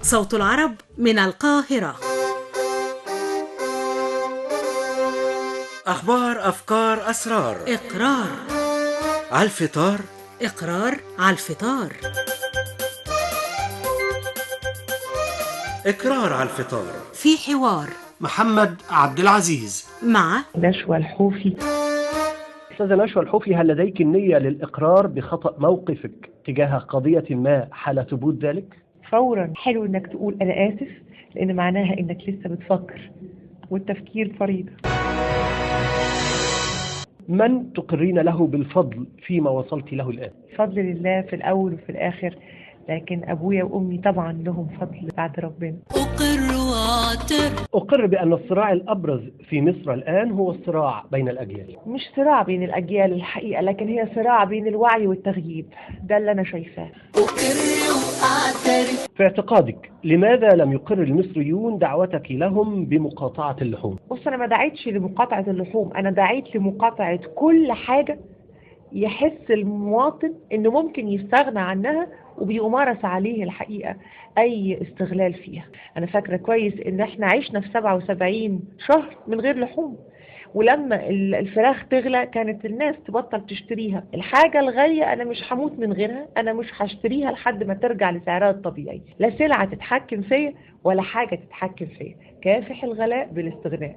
صوت العرب من القاهرة أخبار أفكار أسرار إقرار على الفطار إقرار على الفطار إقرار على الفطار في حوار محمد عبد العزيز مع نشوى الحوفي أستاذة نشوى الحوفي هل لديك النية للإقرار بخطأ موقفك تجاه قضية ما حال ثبوت ذلك؟ فورا حلو انك تقول انا اسف لان معناها انك لسه بتفكر والتفكير فريضة من تقرين له بالفضل فيما وصلت له الآن؟ فضل لله في الاول وفي الاخر لكن ابويا وامي طبعا لهم فضل بعد ربنا أقر وأعترف أقر بأن الصراع الأبرز في مصر الآن هو الصراع بين الأجيال مش صراع بين الاجيال الحقيقة لكن هي صراع بين الوعي والتغييب ده اللي انا شايفاه في اعتقادك لماذا لم يقر المصريون دعوتك لهم بمقاطعة اللحوم؟ بص انا ما دعيتش لمقاطعة اللحوم انا دعيت لمقاطعة كل حاجة يحس المواطن انه ممكن يستغنى عنها وبيمارس عليه الحقيقة اي استغلال فيها انا فاكرة كويس ان احنا عشنا في 77 شهر من غير لحوم ولما ال- الفراخ تغلى كانت الناس تبطل تشتريها الحاجة الغالية أنا مش هموت من غيرها أنا مش هشتريها لحد ما ترجع لسعرها الطبيعي لا سلعة تتحكم فيا ولا حاجة تتحكم فيا كافح الغلاء بالاستغناء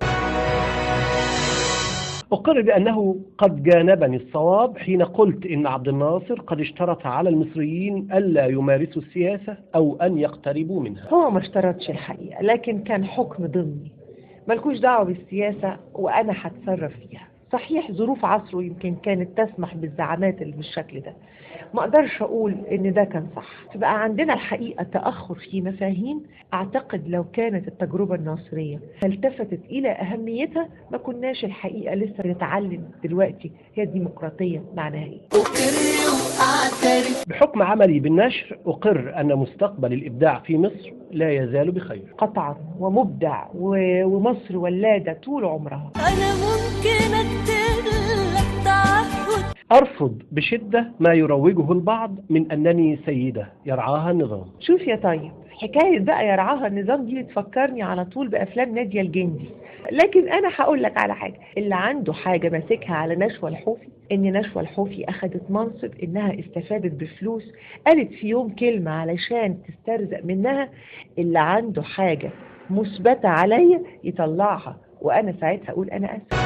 أقر بأنه قد جانبني الصواب حين قلت إن عبد الناصر قد اشترط على المصريين ألا يمارسوا السياسة أو أن يقتربوا منها هو ما اشترطش الحقيقة لكن كان حكم ضمني ملكوش دعوة بالسياسة وأنا هتصرف فيها صحيح ظروف عصره يمكن كانت تسمح بالزعامات اللي بالشكل ده ما اقدرش اقول ان ده كان صح تبقى عندنا الحقيقة تأخر في مفاهيم اعتقد لو كانت التجربة الناصرية التفتت الى اهميتها ما كناش الحقيقة لسه بنتعلم دلوقتي هي الديمقراطية معناها ايه بحكم عملي بالنشر أقر أن مستقبل الإبداع في مصر لا يزال بخير قطعا ومبدع و- ومصر ولادة طول عمرها أنا ممكن أكتب لك تعهد أرفض بشدة ما يروجه البعض من أنني سيدة يرعاها النظام شوف يا طيب حكاية بقى يرعاها النظام دي بتفكرني على طول بأفلام نادية الجندي لكن أنا هقول لك على حاجة اللي عنده حاجة ماسكها على نشوى الحوفي إن نشوى الحوفي أخدت منصب إنها استفادت بفلوس قالت في يوم كلمة علشان تسترزق منها اللي عنده حاجة مثبتة عليا يطلعها وأنا ساعتها أقول أنا آسف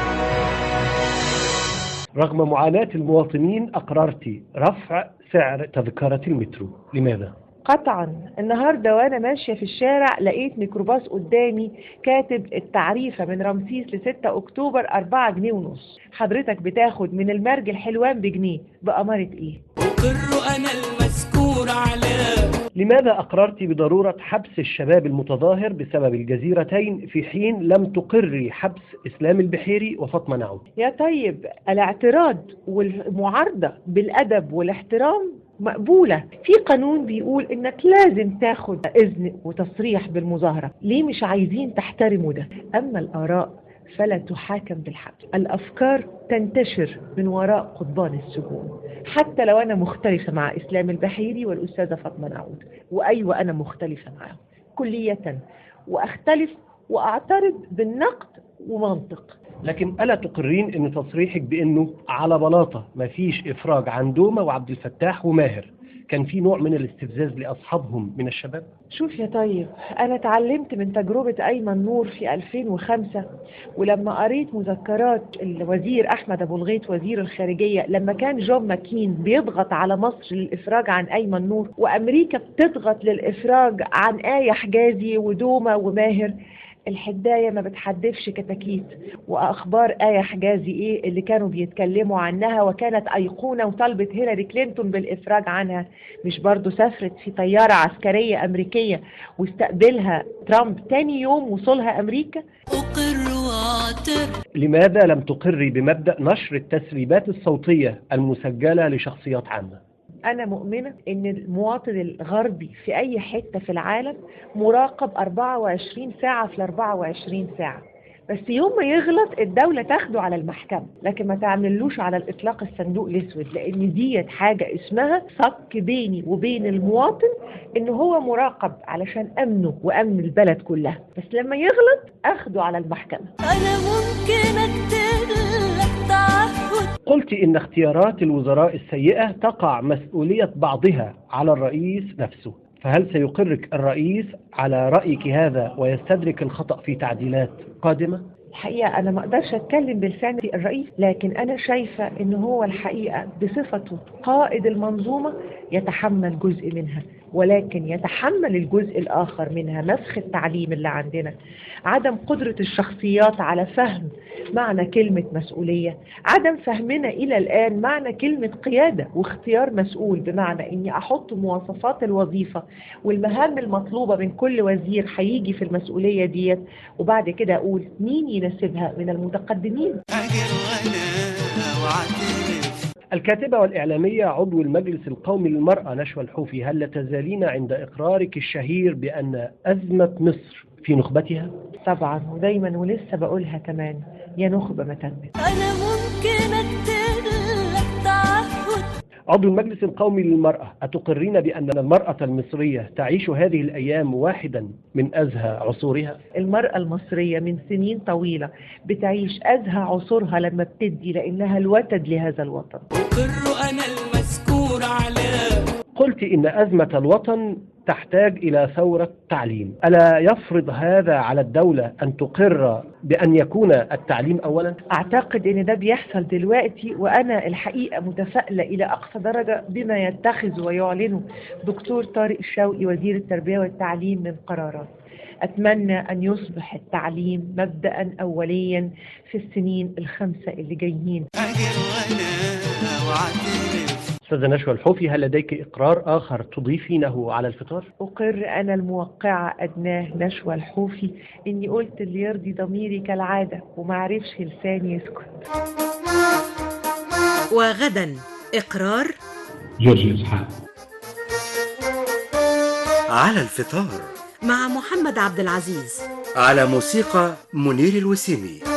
رغم معاناة المواطنين أقررت رفع سعر تذكرة المترو لماذا؟ قطعا النهارده وانا ماشيه في الشارع لقيت ميكروباص قدامي كاتب التعريفه من رمسيس ل 6 اكتوبر 4 جنيه ونص حضرتك بتاخد من المرج الحلوان بجنيه بأمارة ايه أقر أنا المذكور على لماذا أقررت بضرورة حبس الشباب المتظاهر بسبب الجزيرتين في حين لم تقري حبس إسلام البحيري وفاطمة نعود؟ يا طيب الاعتراض والمعارضه بالادب والاحترام مقبولة في قانون بيقول انك لازم تاخد اذن وتصريح بالمظاهرة ليه مش عايزين تحترموا ده اما الاراء فلا تحاكم بالحبس الافكار تنتشر من وراء قضبان السجون حتى لو انا مختلفة مع اسلام البحيري والاستاذة فاطمة نعود وايوه انا مختلفة معاهم كلية واختلف واعترض بالنقد ومنطق لكن ألا تقرين أن تصريحك بأنه على بلاطة مفيش إفراج عن دومة وعبد الفتاح وماهر كان في نوع من الاستفزاز لأصحابهم من الشباب؟ شوف يا طيب أنا اتعلمت من تجربة أيمن نور في 2005 ولما قريت مذكرات الوزير أحمد أبو الغيط وزير الخارجية لما كان جون ماكين بيضغط على مصر للإفراج عن أيمن نور وأمريكا بتضغط للإفراج عن آية حجازي ودومة وماهر الحداية ما بتحدفش كتاكيت وأخبار آية حجازي إيه اللي كانوا بيتكلموا عنها وكانت أيقونة وطلبت هيلاري كلينتون بالإفراج عنها مش برضو سافرت في طيارة عسكرية أمريكية واستقبلها ترامب تاني يوم وصولها أمريكا أقر وأعترف لماذا لم تقري بمبدأ نشر التسريبات الصوتية المسجلة لشخصيات عامة؟ أنا مؤمنة إن المواطن الغربي في أي حتة في العالم مراقب 24 ساعة في ال 24 ساعة بس يوم ما يغلط الدولة تاخده على المحكمة لكن ما تعملوش على الإطلاق الصندوق الأسود لأن ديت حاجة اسمها صك بيني وبين المواطن إن هو مراقب علشان أمنه وأمن البلد كلها بس لما يغلط أخده على المحكمة أنا ممكن أكتب لك تعهد قلت إن اختيارات الوزراء السيئة تقع مسؤولية بعضها على الرئيس نفسه فهل سيقرك الرئيس على رأيك هذا ويستدرك الخطأ في تعديلات قادمة؟ الحقيقة أنا ما أقدرش أتكلم بلسان الرئيس لكن أنا شايفة إن هو الحقيقة بصفته قائد المنظومة يتحمل جزء منها ولكن يتحمل الجزء الآخر منها نسخ التعليم اللي عندنا عدم قدرة الشخصيات على فهم معنى كلمة مسؤولية عدم فهمنا إلى الآن معنى كلمة قيادة واختيار مسؤول بمعنى إني أحط مواصفات الوظيفة والمهام المطلوبة من كل وزير هيجي في المسؤولية ديت وبعد كده أقول مين يناسبها من المتقدمين الكاتبة والإعلامية عضو المجلس القومي للمرأة نشوى الحوفي هل لا تزالين عند إقرارك الشهير بأن أزمة مصر في نخبتها؟ طبعا ودايما ولسه بقولها كمان يا نخبة ما تمت أنا ممكن أكتب لك تعهد عضو المجلس القومي للمرأة أتقرين بأن المرأة المصرية تعيش هذه الأيام واحدا من أزهى عصورها؟ المرأة المصرية من سنين طويلة بتعيش أزهى عصورها لما بتدي لأنها الوتد لهذا الوطن أقر أنا المذكور على قلت إن أزمة الوطن تحتاج إلى ثورة تعليم ألا يفرض هذا على الدولة أن تقر بأن يكون التعليم أولا؟ أعتقد إن ده بيحصل دلوقتي وأنا الحقيقة متفائلة إلى أقصى درجة بما يتخذ ويعلنه دكتور طارق الشوقي وزير التربية والتعليم من قرارات أتمنى أن يصبح التعليم مبدأ أوليا في السنين الخمسة اللي جايين أستاذة نشوى الحوفي هل لديك إقرار آخر تضيفينه على الفطار؟ أقر أنا الموقعة أدناه نشوى الحوفي إني قلت اللي يرضي ضميري كالعادة ومعرفش لساني يسكت وغدا إقرار جورج إسحاق على الفطار مع محمد عبد العزيز على موسيقى منير الوسيمي